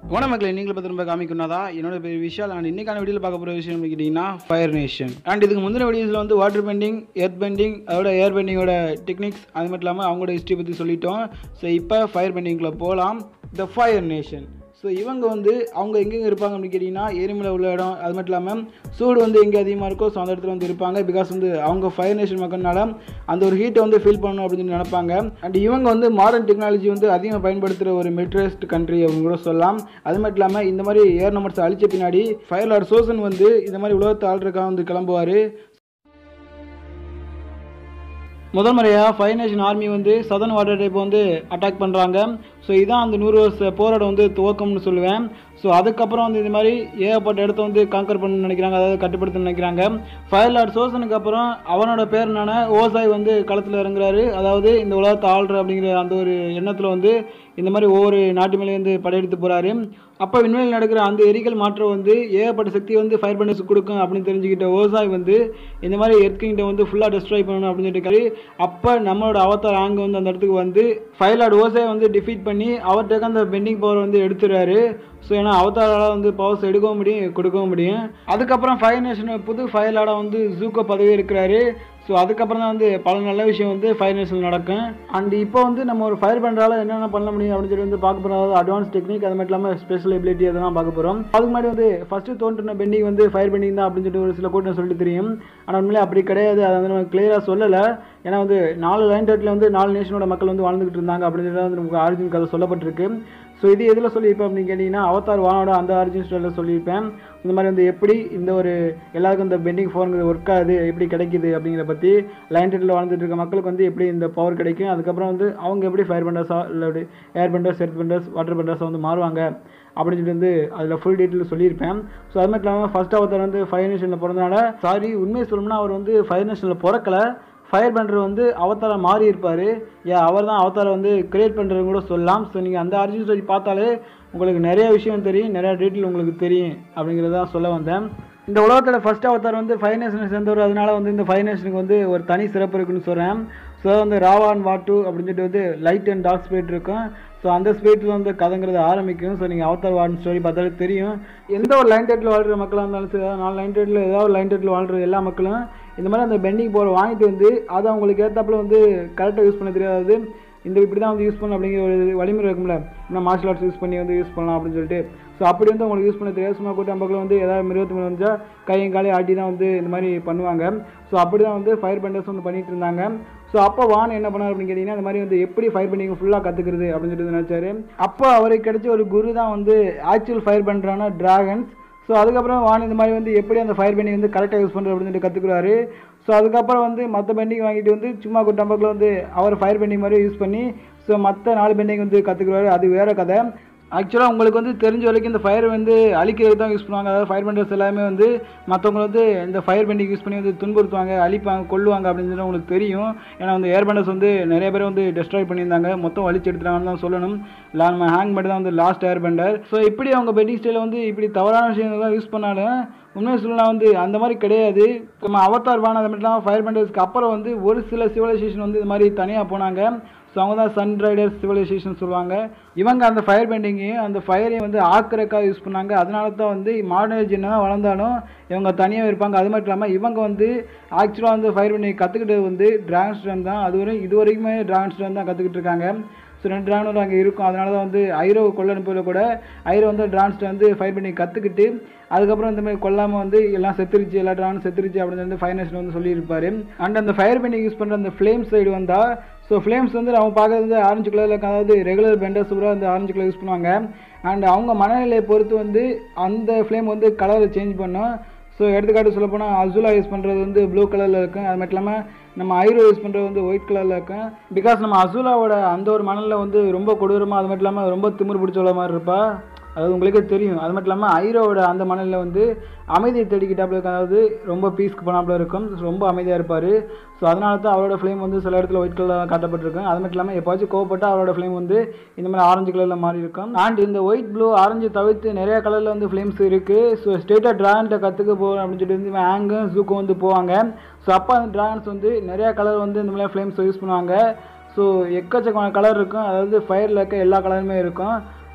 வணக்கம் மக்களே நீங்களும் பத்து ரூபாய் காமிக்கணும்னா என்னோட பேர் விஷால் அண்ட் இன்னைக்கான வீடியோவில் பார்க்க போகிற விஷயம் என்ன கேட்டிங்கன்னா ஃபயர் நேஷன் அண்ட் இதுக்கு முந்தின வீடியோஸில் வந்து வாட்டர் பெண்டிங் எர்த் பெண்டிங் அதோட ஏர் பெண்டிங்கோட டெக்னிக்ஸ் அது மட்டும் இல்லாமல் அவங்களோட ஹிஸ்ட்ரி பற்றி சொல்லிட்டோம் ஸோ இப்போ ஃபயர் பெண்டிங்கில் போகலாம் த ஃபயர் நேஷன் ஸோ இவங்க வந்து அவங்க எங்கெங்கே இருப்பாங்க அப்படின்னு கேட்டிங்கன்னா எரிமலை உள்ள இடம் அது மட்டும் இல்லாமல் சூடு வந்து எங்கே அதிகமாக இருக்கோ ஸோ அந்த இடத்துல வந்து இருப்பாங்க பிகாஸ் வந்து அவங்க ஃபயர் நேஷன் மக்கள்னால அந்த ஒரு ஹீட்டை வந்து ஃபீல் பண்ணணும் அப்படின்னு சொல்லி நினைப்பாங்க அண்ட் இவங்க வந்து மாடர்ன் டெக்னாலஜி வந்து அதிகமாக பயன்படுத்துகிற ஒரு மிட்ரஸ்ட் கண்ட்ரி அப்படின்னு கூட சொல்லலாம் அது மட்டும் இல்லாமல் இந்த மாதிரி ஏர் நம்பர்ஸ் அழிச்ச பின்னாடி ஃபயர் லார்ட் சோசன் வந்து இந்த மாதிரி உலகத்தை ஆள்றதுக்காக வந்து கிளம்புவார் முதல் முறையாக ஃபைவ் நேஷன் ஆர்மி வந்து சதன் வாட்டர் டைப் வந்து அட்டாக் பண்ணுறாங்க ஸோ இதான் அந்த நூறு வருஷ போராட வந்து துவக்கம்னு சொல்லுவேன் ஸோ அதுக்கப்புறம் வந்து இந்த மாதிரி ஏகப்பட்ட இடத்த வந்து காங்கர் பண்ண நினைக்கிறாங்க அதாவது கட்டுப்படுத்த நினைக்கிறாங்க ஃபயர் லார்ட் சோசனுக்கு அப்புறம் அவனோட பேர் என்னன்னா ஓசாய் வந்து களத்தில் இறங்குறாரு அதாவது இந்த உலகத்தை ஆள்ற அப்படிங்கிற அந்த ஒரு எண்ணத்தில் வந்து இந்த மாதிரி ஒவ்வொரு நாட்டு மேலே வந்து படையெடுத்து போகிறாரு அப்போ விண்வெளியில் நடக்கிற அந்த எரிக்கல் மாற்றம் வந்து ஏகப்பட்ட சக்தி வந்து ஃபயர் பண்ணஸ் கொடுக்கும் அப்படின்னு தெரிஞ்சுக்கிட்ட ஓசாய் வந்து இந்த மாதிரி எர்த்கிங்கிட்ட வந்து ஃபுல்லாக டெஸ்ட்ராய் பண்ணணும் அப்படின்னு சொல்லிட்டு அப்போ நம்மளோட அவதார் ஆங்க வந்து அந்த இடத்துக்கு வந்து ஃபயர்லாட் ஓசாய் வந்து டிஃபீட் பண்ணி அவர்கிட்ட அந்த பெண்டிங் பவர் வந்து எடுத்துறாரு ஸோ ஏன்னா அவதாரால் வந்து பவர்ஸ் எடுக்கவும் முடியும் கொடுக்கவும் முடியும் அதுக்கப்புறம் ஃபயர் நேஷன் புது ஃபயர்லாட வந்து ஜூக்கோ பதவி இருக்கிறாரு ஸோ அதுக்கப்புறம் தான் வந்து பல நல்ல விஷயம் வந்து ஃபயர் நேஷனில் நடக்கும் அண்ட் இப்போ வந்து நம்ம ஒரு ஃபயர் பண்ணுறால என்னென்ன பண்ண முடியும் அப்படின்னு சொல்லி வந்து பார்க்க போகிறோம் அட்வான்ஸ் டெக்னிக் அது மட்டும் இல்லாமல் ஸ்பெஷல் எபிலிட்டி அதெல்லாம் பார்க்க போகிறோம் அதுக்கு முன்னாடி வந்து ஃபஸ்ட்டு தோன்றின பெண்டிங் வந்து ஃபயர் பெண்டிங் தான் அப்படின்னு சொல்லிட்டு ஒரு சில கூட்டம் சொல்லிட்டு தெரியும் ஆனால் உண்மையிலே அப்படி கிடையாது அதை வந்து நம்ம கிளியராக சொல்லலை ஏன்னா வந்து நாலு லைன் டேட்டில் வந்து நாலு நேஷனோட மக்கள் வந்து வாழ்ந்துகிட்டு இருந்தாங்க அப்படின்னு சொல்லி வந்து நமக்கு ஆரிஜின் கதை சொல்லப்பட்டிருக்கு ஸோ இது எதில் சொல்லியிருப்பேன் அப்படின்னு கேட்டிங்கன்னா அவதார் வானோட அந்த ஆரிஜின் ஸ்டோரியில் சொல்லியிருப்பேன் இந்த மாதிரி வந்து எப்படி இந்த ஒரு எல்லாருக்கும் இந்த பெண்டிங் ஃபோனுங்கிறது ஒர்க் ஆகுது எப்படி கிடைக்குது அப்படிங்கிற பற்றி லைன் டேட்டில் வாழ்ந்துட்டு இருக்க மக்களுக்கு வந்து எப்படி இந்த பவர் கிடைக்கும் அதுக்கப்புறம் வந்து அவங்க எப்படி ஃபயர் பண்டர்ஸா இல்லை எப்படி air benders earth benders water பண்டர்ஸாக வந்து மாறுவாங்க அப்படின்னு சொல்லிட்டு வந்து அதில் ஃபுல் டீட்டெயில் சொல்லியிருப்பேன் ஸோ அது மட்டும் இல்லாமல் ஃபர்ஸ்ட் அவதார் வந்து ஃபயர் நேஷனில் பிறந்தனால சாரி உண்மையை சொல்லணும்னா அவர் வந்து ஃபயர் நேஷனில் பிறக்கலை ஃபயர் பண்ணுறது வந்து அவதாரை மாறி இருப்பார் ஏன் அவர் தான் அவதாரை வந்து கிரியேட் பண்ணுறது கூட சொல்லலாம் ஸோ நீங்கள் அந்த ஆரிஜின் ஸ்டோரி பார்த்தாலே உங்களுக்கு நிறைய விஷயம் தெரியும் நிறைய டீட்டெயில் உங்களுக்கு தெரியும் அப்படிங்கிறத சொல்ல வந்தேன் இந்த உலகத்தில் ஃபர்ஸ்ட் அவதார் வந்து ஃபைவ் நேஷனை சேர்ந்தவர் அதனால வந்து இந்த ஃபைவ் நேஷனுக்கு வந்து ஒரு தனி சிறப்பு இருக்குன்னு சொல்கிறேன் ஸோ வந்து ராவான் வாட்டு அப்படின்னு சொல்லிட்டு வந்து லைட் அண்ட் டார்க் ஸ்பீட் இருக்கும் ஸோ அந்த ஸ்பீட்டில் வந்து கதைங்கிறது ஆரம்பிக்கும் ஸோ நீங்கள் அவதார் வார்டன் ஸ்டோரி பார்த்தாலே தெரியும் எந்த ஒரு லைன் டேட்டில் வாழ்கிற மக்களாக இருந்தாலும் சரி அதாவது நாலு லைன் டேட்டில் ஏதாவது ஒரு லைன் டேட்டில் வாழ்கிற எல்லா மக்களும் இந்த மாதிரி அந்த பெண்டிங் போர் வாங்கிட்டு வந்து அதை அவங்களுக்கு ஏற்றாப்புல வந்து கரெக்டாக யூஸ் பண்ண தெரியாது இந்த இப்படி தான் வந்து யூஸ் பண்ணணும் அப்படிங்கிற ஒரு வழிமுறை இருக்கும்ல நம்ம மார்ஷல் ஆர்ட்ஸ் யூஸ் பண்ணி வந்து யூஸ் பண்ணலாம் அப்படின்னு சொல்லிட்டு ஸோ அப்படி வந்து அவங்களுக்கு யூஸ் பண்ண தெரியாது சும்மா கூட்டம் பக்கம் வந்து ஏதாவது மிருகத்து மேலே வந்துச்சா கையும் காலையும் ஆட்டி தான் வந்து இந்த மாதிரி பண்ணுவாங்க ஸோ அப்படி தான் வந்து ஃபயர் பண்டர்ஸ் வந்து பண்ணிட்டு இருந்தாங்க ஸோ அப்போ வான் என்ன பண்ணார் அப்படின்னு கேட்டிங்கன்னா இந்த மாதிரி வந்து எப்படி ஃபயர் பண்ணிங்க ஃபுல்லாக கற்றுக்கிறது அப்படின்னு சொல்லிட்டு நினச்சாரு அப்போ அவருக்கு கிடைச்ச ஒரு குரு தான் வந்து ஆக்சுவல் ஃபயர் பண்ணுறான டிராகன்ஸ் ஸோ அதுக்கப்புறம் வான் இந்த மாதிரி வந்து எப்படி அந்த ஃபயர் பெண்டிங் வந்து கரெக்டாக யூஸ் பண்ணுறது அப்படின்னு சொல்லிட்டு கற்றுக்குறாரு ஸோ அதுக்கப்புறம் வந்து மற்ற பெண்டிங் வாங்கிட்டு வந்து சும்மா குட்டம்பக்கில் வந்து அவர் ஃபயர் பெண்டிங் மாதிரி யூஸ் பண்ணி ஸோ மற்ற நாலு பெண்டிங் வந்து கற்றுக்குறாரு அது வேறு கதை ஆக்சுவலாக உங்களுக்கு வந்து தெரிஞ்ச வரைக்கும் இந்த ஃபயர் வந்து அழிக்கிறதுக்கு தான் யூஸ் பண்ணுவாங்க அதாவது ஃபயர் பண்டர்ஸ் எல்லாமே வந்து மற்றவங்க வந்து இந்த ஃபயர் பெண்டிங் யூஸ் பண்ணி வந்து துன்புறுத்துவாங்க அழிப்பாங்க கொல்லுவாங்க அப்படின்னு சொல்லி உங்களுக்கு தெரியும் ஏன்னா வந்து ஏர் பண்டர்ஸ் வந்து நிறைய பேர் வந்து டெஸ்ட்ராய் பண்ணியிருந்தாங்க மொத்தம் வலிச்சு எடுத்துட்டாங்கன்னு தான் சொல்லணும் இல்லை நம்ம ஹேங் மட்டும் தான் வந்து லாஸ்ட் ஏர் பண்டர் ஸோ இப்படி அவங்க பெண்டிங் ஸ்டைலில் வந்து இப்படி தவறான விஷயங்கள் தான் யூஸ் பண்ணாலும் உண்மையை சொல்லலாம் வந்து அந்த மாதிரி கிடையாது நம்ம அவதார் வான அது மட்டும் இல்லாமல் ஃபயர் பண்டர்ஸ்க்கு அப்புறம் வந்து ஒரு சில சிவிலைசேஷன் வந்து இது மாதிரி தனியாக போனாங்க ஸோ அவங்க தான் சன் ரைடர்ஸ் சிவிலைசேஷன் சொல்லுவாங்க இவங்க அந்த ஃபயர் பெண்டிங்கையும் அந்த ஃபயரையும் வந்து ஆக்கிறக்காக யூஸ் பண்ணாங்க அதனால தான் வந்து மாடர்னேஜ் என்ன தான் வளர்ந்தாலும் இவங்க தனியாக இருப்பாங்க அது மட்டும் இல்லாமல் இவங்க வந்து ஆக்சுவலாக வந்து ஃபயர் பெண்டிங் கற்றுக்கிட்டது வந்து டிராகன் ஸ்டன் தான் அது வரை இது வரைக்குமே டிராகன் ஸ்டன் தான் கற்றுக்கிட்டு இருக்காங்க ஸோ ரெண்டு டிராகனும் அங்கே இருக்கும் அதனால தான் வந்து ஐரோ கொள்ள அனுப்பல கூட ஐரோ வந்து டிரான்ஸ்ட்டை வந்து ஃபைட் பண்ணி கற்றுக்கிட்டு அதுக்கப்புறம் இந்த மாதிரி கொல்லாமல் வந்து எல்லாம் செத்துருச்சு எல்லா டிராகனும் செத்துருச்சு அப்படின்னு வந்து ஃபயர் நேஷன் வந்து சொல்லியிருப்பார் அண்ட் அந்த ஃபயர் பண்ணி யூஸ் பண்ணுற அந்த ஃப்ளேம் சைடு வந்தால் ஸோ ஃப்ளேம்ஸ் வந்து அவங்க பார்க்கறது வந்து ஆரஞ்சு கலரில் அதாவது ரெகுலர் பெண்டர்ஸ் கூட அந்த ஆரஞ்சு கலர் யூஸ் பண்ணுவாங்க அண்ட் அவங்க மனநிலையை பொறுத்து வந்து அந்த ஃப்ளேம் வந்து கலரை சேஞ்ச் பண்ணும் ஸோ எடுத்துக்காட்டு சொல்ல போனால் அசுலா யூஸ் பண்ணுறது வந்து ப்ளூ கலரில் இருக்கும் அது மட்டும் இல்லாமல் நம்ம ஐரோ யூஸ் பண்ணுறது வந்து ஒயிட் கலரில் இருக்கும் பிகாஸ் நம்ம அசுலாவோட அந்த ஒரு மணலில் வந்து ரொம்ப கொடூரமாக அது மட்டும் இல்லாமல் ரொம்ப திமிர் பிடிச்ச மாதிரி இருப்பா அதாவது உங்களுக்கே தெரியும் அது மட்டும் இல்லாமல் ஐரோவோட அந்த மணலில் வந்து அமைதியை தேடிக்கிட்டாப்புல இருக்கும் அதாவது ரொம்ப பீஸ்க்கு போனாப்புல இருக்கும் ரொம்ப அமைதியாக இருப்பார் ஸோ அதனால தான் அவரோட ஃப்ளேம் வந்து சில இடத்துல ஒயிட் கலரில் காட்டப்பட்டிருக்கும் அது மட்டும் இல்லாமல் எப்போச்சும் கோவப்பட்டு அவரோட ஃப்ளேம் வந்து இந்த மாதிரி ஆரஞ்சு கலரில் மாறி இருக்கும் அண்ட் இந்த ஒயிட் ப்ளூ ஆரஞ்சு தவிர்த்து நிறைய கலரில் வந்து ஃப்ளேம்ஸ் இருக்குது ஸோ ஸ்டேட்டாக ட்ராகன்ட்ட கற்றுக்க போகிறோம் அப்படின்னு சொல்லிட்டு வந்து ஆங்கும் ஜூக்கும் வந்து போவாங்க ஸோ அப்போ அந்த ட்ராகன்ஸ் வந்து நிறையா கலர் வந்து இந்த மாதிரி ஃப்ளேம்ஸ் யூஸ் பண்ணுவாங்க ஸோ எக்கச்சக்கமான கலர் இருக்கும் அதாவது ஃபயரில் இருக்க எல்லா கலருமே இருக்கும்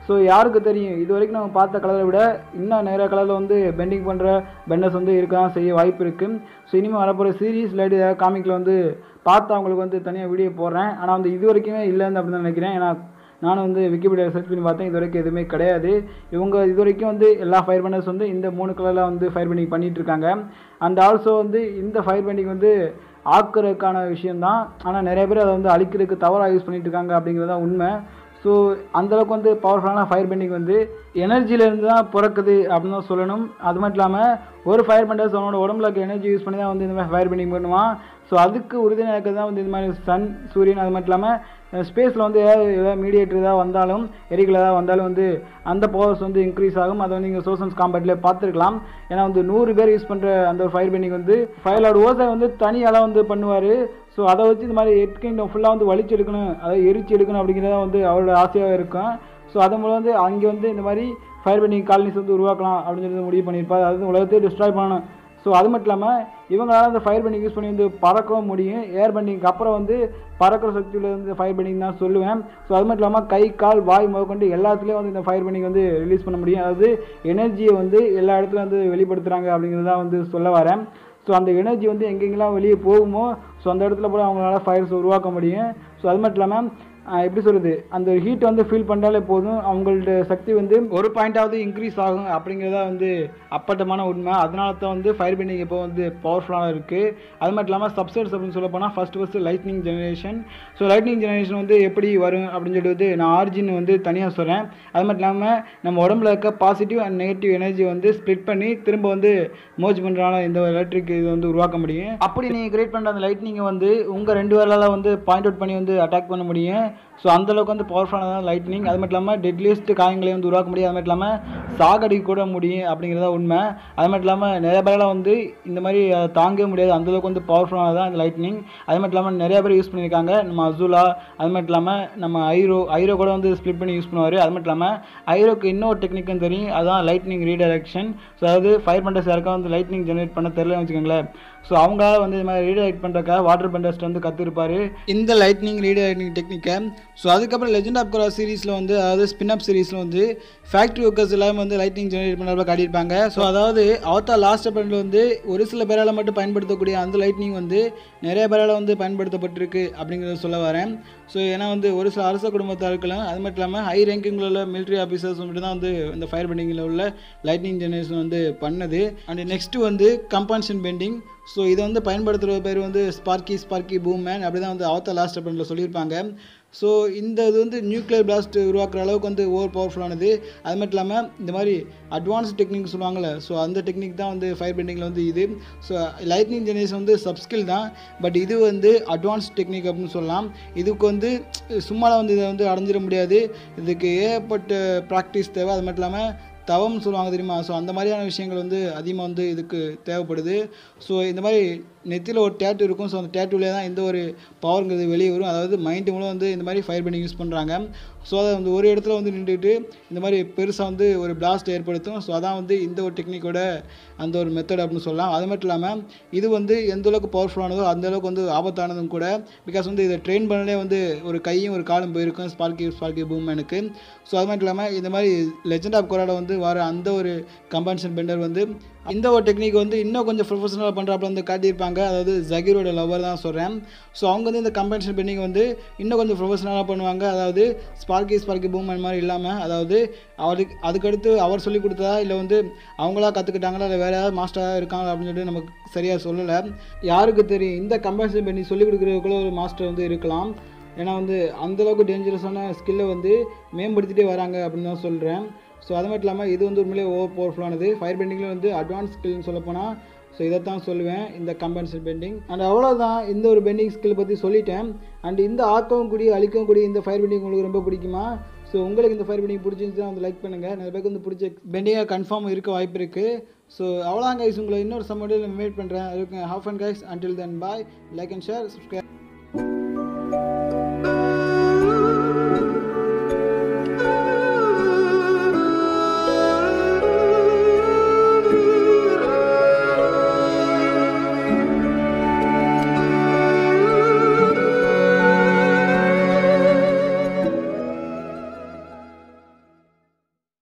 ஸோ யாருக்கு தெரியும் இது வரைக்கும் நம்ம பார்த்த கலரை விட இன்னும் நிறைய கலரில் வந்து பெண்டிங் பண்ணுற பெண்டர்ஸ் வந்து இருக்க தான் செய்ய வாய்ப்பு இருக்குது ஸோ இனிமேல் வரப்போகிற சீரீஸ் இல்லாட்டி ஏதாவது காமிக்கில் வந்து பார்த்து அவங்களுக்கு வந்து தனியாக வீடியோ போடுறேன் ஆனால் வந்து இது வரைக்குமே இல்லைன்னு அப்படின்னு தான் நினைக்கிறேன் ஏன்னா நானும் வந்து விக்கிபீடியா சர்ச் பண்ணி பார்த்தேன் இது வரைக்கும் எதுவுமே கிடையாது இவங்க இது வரைக்கும் வந்து எல்லா ஃபயர் பெண்டர்ஸ் வந்து இந்த மூணு கலரில் வந்து ஃபயர் பெண்டிங் பண்ணிட்டு இருக்காங்க அண்ட் ஆல்சோ வந்து இந்த ஃபயர் பெண்டிங் வந்து ஆக்குறதுக்கான விஷயம்தான் ஆனால் நிறைய பேர் அதை வந்து அழிக்கிறதுக்கு தவறாக யூஸ் பண்ணிட்டு இருக்காங்க அப்படிங்கிறது தான் உண்மை ஸோ அந்தளவுக்கு வந்து பவர்ஃபுல்லான ஃபயர் பெண்டிங் வந்து எனர்ஜிலேருந்து தான் பிறக்குது அப்படின்னு தான் சொல்லணும் அது மட்டும் இல்லாமல் ஒரு ஃபயர் பெண்டர்ஸ் அவனோட உடம்புல இருக்க எனர்ஜி யூஸ் பண்ணி தான் வந்து இந்த மாதிரி ஃபயர் பெண்டிங் பண்ணுவான் ஸோ அதுக்கு உறுதுணையாக இருக்கிறது தான் வந்து இந்த மாதிரி சன் சூரியன் அது மட்டும் இல்லாமல் ஸ்பேஸில் வந்து ஏதாவது ஏதாவது மீடியேட்டர் ஏதாவது வந்தாலும் எரிக்கல் ஏதாவது வந்தாலும் வந்து அந்த பவர்ஸ் வந்து இன்க்ரீஸ் ஆகும் அதை வந்து நீங்கள் சோசன்ஸ் காம்பேட்டில் பார்த்துருக்கலாம் ஏன்னா வந்து நூறு பேர் யூஸ் பண்ணுற அந்த ஒரு ஃபயர் பெண்டிங் வந்து ஃபயரோட ஓசை வந்து தனியாலாம் வந்து பண்ணுவார் ஸோ அதை வச்சு இந்த மாதிரி எட் கிங்டம் ஃபுல்லாக வந்து வலிச்சு எடுக்கணும் அதை எரிச்சு எடுக்கணும் அப்படிங்கிறத வந்து அவரோட ஆசையாக இருக்கும் ஸோ அதன் மூலம் வந்து அங்கே வந்து இந்த மாதிரி ஃபயர் பெண்டிங் காலனிஸ் வந்து உருவாக்கலாம் அப்படின்னு சொல்லி முடிவு பண்ணியிருப்பார் அதாவது உலகத்தையே டிஸ்ட்ராய் பண்ணணும் ஸோ அது மட்டும் இல்லாமல் இவங்களால அந்த ஃபயர் பெண்டிங் யூஸ் பண்ணி வந்து பறக்கவும் முடியும் ஏர் பெண்டிங்க்கு அப்புறம் வந்து பறக்கிற சக்தியில் வந்து ஃபயர் பெண்டிங் தான் சொல்லுவேன் ஸோ அது மட்டும் இல்லாமல் கை கால் வாய் முதற்கொண்டு எல்லாத்துலேயும் வந்து இந்த ஃபயர் பெண்டிங் வந்து ரிலீஸ் பண்ண முடியும் அதாவது எனர்ஜியை வந்து எல்லா இடத்துலையும் வந்து வெளிப்படுத்துகிறாங்க அப்படிங்கிறத வந்து சொல்ல வரேன் ஸோ அந்த எனர்ஜி வந்து எங்கெங்கெல்லாம் வெளியே போகுமோ ஸோ அந்த இடத்துல கூட அவங்களால ஃபயர்ஸ் உருவாக்க முடியும் ஸோ அது மட்டும் இல்லாமல் ஆஹ் எப்படி சொல்கிறது அந்த ஹீட் வந்து ஃபீல் பண்ணாலே போதும் அவங்களோட சக்தி வந்து ஒரு பாயிண்டாவது இன்க்ரீஸ் ஆகும் அப்படிங்கிறதா வந்து அப்பட்டமான உண்மை அதனால தான் வந்து ஃபயர் பெண்டிங் இப்போ வந்து பவர்ஃபுல்லாக இருக்குது அது மட்டும் இல்லாமல் சப்செட்ஸ் அப்படின்னு சொல்ல போனால் first first lightning generation so lightning generation வந்து எப்படி வரும் அப்படின்னு சொல்லிட்டு வந்து நான் ஆரிஜின் வந்து தனியாக சொல்கிறேன் அது மட்டும் இல்லாமல் நம்ம உடம்புல இருக்க பாசிட்டிவ் அண்ட் நெகட்டிவ் எனர்ஜி வந்து ஸ்ப்ளிட் பண்ணி திரும்ப வந்து மோஜ் பண்ணுறனால இந்த எலக்ட்ரிக் இது வந்து உருவாக்க முடியும் அப்படி நீங்கள் கிரியேட் பண்ணுற அந்த லைட்னிங்கை வந்து உங்கள் ரெண்டு பேரால் வந்து பாயிண்ட் அவுட் பண்ணி வந்து அட்டாக் பண்ண முடியும் ஸோ அந்தளவுக்கு வந்து பவர்ஃபுல்லான லைட்னிங் அது மட்டும் இல்லாமல் டெட்லிஸ்ட் காயங்களை வந்து உருவாக்க முடியும் அது மட்டும் இல்லாமல் சாகடிக்க கூட முடியும் அப்படிங்கிறதா உண்மை அது மட்டும் இல்லாமல் நிறைய பேரால் வந்து இந்த மாதிரி அதை தாங்கவே முடியாது அந்தளவுக்கு வந்து பவர்ஃபுல்லானது தான் இந்த லைட்னிங் அது மட்டும் இல்லாமல் நிறைய பேர் யூஸ் பண்ணியிருக்காங்க நம்ம அசுலா அது மட்டும் இல்லாமல் நம்ம ஐரோ ஐரோ கூட வந்து ஸ்ப்ளிட் பண்ணி யூஸ் பண்ணுவார் அது மட்டும் இல்லாமல் ஐரோக்கு இன்னொரு டெக்னிக்கும் தெரியும் அதுதான் லைட்னிங் ரீடைரக்ஷன் ஸோ அதாவது ஃபயர் பண்டர்ஸ் யாருக்கா வந்து லைட்னிங் ஜெனரேட் பண்ண தெரியலன்னு வச்சுக்கோங்களேன் ஸோ அவங்களால வந்து இந்த மாதிரி ரீடைரக்ட் பண்ணுறக்காக வாட்டர் பண்டர்ஸ்ட் வந்து கற்றுருப்பாரு இந்த லைட்னிங் ரீடைரக்டிங் டெக்னிக்கை ஸோ அதுக்கப்புறம் லெஜெண்ட் ஆஃப் கோரா சீரிஸில் வந்து அதாவது ஸ்பின் அப் சீரிஸில் வந்து ஃபேக்ட்ரி ஒர்க்கர்ஸ் எல்லாமே வந்து லைட்னிங் ஜெனரேட் பண்ணுறப்ப காட்டியிருப்பாங்க ஸோ அதாவது அவத்தா லாஸ்ட் அப்டேட்டில் வந்து ஒரு சில பேரால் மட்டும் பயன்படுத்தக்கூடிய அந்த லைட்னிங் வந்து நிறைய பேரால் வந்து பயன்படுத்தப்பட்டிருக்கு அப்படிங்கிறத சொல்ல வரேன் ஸோ ஏன்னா வந்து ஒரு சில அரச குடும்பத்தாருக்கெல்லாம் அது மட்டும் இல்லாமல் ஹை ரேங்கிங்கில் உள்ள மிலிட்ரி ஆஃபீஸர்ஸ் மட்டும் தான் வந்து இந்த ஃபயர் பெண்டிங்கில் உள்ள லைட்னிங் ஜெனரேஷன் வந்து பண்ணது அண்ட் நெக்ஸ்ட்டு வந்து கம்பான்ஷன் பெண்டிங் ஸோ இதை வந்து பயன்படுத்துகிற பேர் வந்து ஸ்பார்க்கி ஸ்பார்க்கி பூம் மேன் அப்படி தான் வந்து அவத்த லாஸ்ட் அப்டேட்டில் சொல்லியிருப்பாங்க ஸோ இந்த இது வந்து நியூக்ளியர் பிளாஸ்ட் உருவாக்குற அளவுக்கு வந்து ஓவர் பவர்ஃபுல்லானது அது மட்டும் இல்லாமல் இந்த மாதிரி அட்வான்ஸ் டெக்னிக் சொல்லுவாங்கள்ல ஸோ அந்த டெக்னிக் தான் வந்து ஃபயர் பெண்டிங்கில் வந்து இது ஸோ லைட்னிங் ஜெனரேஷன் வந்து சப்ஸ்கில் தான் பட் இது வந்து அட்வான்ஸ் டெக்னிக் அப்படின்னு சொல்லலாம் இதுக்கு வந்து சும்மாலாம் வந்து இதை வந்து அடைஞ்சிட முடியாது இதுக்கு ஏகப்பட்ட ப்ராக்டிஸ் தேவை அது மட்டும் இல்லாமல் தவம்னு சொல்லுவாங்க தெரியுமா ஸோ அந்த மாதிரியான விஷயங்கள் வந்து அதிகமாக வந்து இதுக்கு தேவைப்படுது ஸோ இந்த மாதிரி நெத்தியில் ஒரு டேட்டு இருக்கும் ஸோ அந்த டேட்டுவிலே தான் எந்த ஒரு பவருங்கிறது வெளியே வரும் அதாவது மைண்டு மூலம் வந்து இந்த மாதிரி ஃபயர் பண்ணி யூஸ் பண்ணுறாங்க ஸோ அதை வந்து ஒரு இடத்துல வந்து நின்றுட்டு இந்த மாதிரி பெருசாக வந்து ஒரு பிளாஸ்ட் ஏற்படுத்தும் ஸோ அதான் வந்து இந்த ஒரு டெக்னிக்கோட அந்த ஒரு மெத்தட் அப்படின்னு சொல்லலாம் அது மட்டும் இல்லாமல் இது வந்து எந்த அளவுக்கு பவர்ஃபுல்லானதோ அந்த அளவுக்கு வந்து ஆபத்தானதும் கூட பிகாஸ் வந்து இதை ட்ரெயின் பண்ணலே வந்து ஒரு கையும் ஒரு காலும் போயிருக்கும் ஸ்பார்க்கி ஸ்பார்க்கி பூமேனுக்கு ஸோ அது மட்டும் இல்லாமல் இந்த மாதிரி லெஜெண்ட் ஆஃப் கொராட வந்து வர அந்த ஒரு கம்பன்ஷன் பெண்டர் வந்து இந்த ஒரு டெக்னிக் வந்து இன்னும் கொஞ்சம் ப்ரொஃபஷனலாக பண்ணுறாப்புல வந்து காட்டியிருப்பாங்க அதாவது ஜகீரோட லவர் தான் சொல்கிறேன் ஸோ அவங்க வந்து இந்த கம்பென்ஷன் பெண்டிங் வந்து இன்னும் கொஞ்சம் ப்ரொஃபஷனலாக பண்ணுவாங்க அதாவது ஸ்பார்க்கி ஸ்பார்க்கி பூம் அந்த மாதிரி இல்லாமல் அதாவது அவருக்கு அதுக்கடுத்து அவர் சொல்லி கொடுத்ததா இல்லை வந்து அவங்களா கற்றுக்கிட்டாங்களா இல்லை வேறு ஏதாவது மாஸ்டராக இருக்காங்களா அப்படின்னு சொல்லிட்டு நமக்கு சரியாக சொல்லலை யாருக்கு தெரியும் இந்த கம்பென்ஷன் பண்ணி சொல்லிக் கொடுக்குறதுக்குள்ள ஒரு மாஸ்டர் வந்து இருக்கலாம் ஏன்னா வந்து அந்தளவுக்கு டேஞ்சரஸான ஸ்கில்லை வந்து மேம்படுத்திட்டே வராங்க அப்படின்னு தான் சொல்கிறேன் ஸோ அது மட்டும் இல்லாமல் இது வந்து உண்மையிலே ஓவர் பவர்ஃபுல்லானது ஃபயர் பெண்டிங்கில் வந்து அட்வான்ஸ் ஸ்கில்னு சொல்லப்போனால் ஸோ இதைத்தான் சொல்லுவேன் இந்த கம்பன்சன் பெண்டிங் அண்ட் அவ்வளோதான் இந்த ஒரு பெண்டிங் ஸ்கில் பற்றி சொல்லிட்டேன் அண்ட் இந்த ஆக்கவும் கூடிய அழிக்கவும் கூடிய இந்த ஃபயர் பெண்டிங் உங்களுக்கு ரொம்ப பிடிக்குமா ஸோ உங்களுக்கு இந்த ஃபயர் பெண்டிங் பிடிச்சிருந்துச்சுன்னா வந்து லைக் பண்ணுங்கள் நிறைய பேருக்கு வந்து பிடிச்ச பெண்டிங்காக கன்ஃபார்ம் இருக்க வாய்ப்பு இருக்குது ஸோ அவ்வளோதான் கைஸ் உங்களை இன்னொரு சம்மடியில் மீட் பண்ணுறேன் அதுக்கு ஹாஃப் and guys until then bye like and share subscribe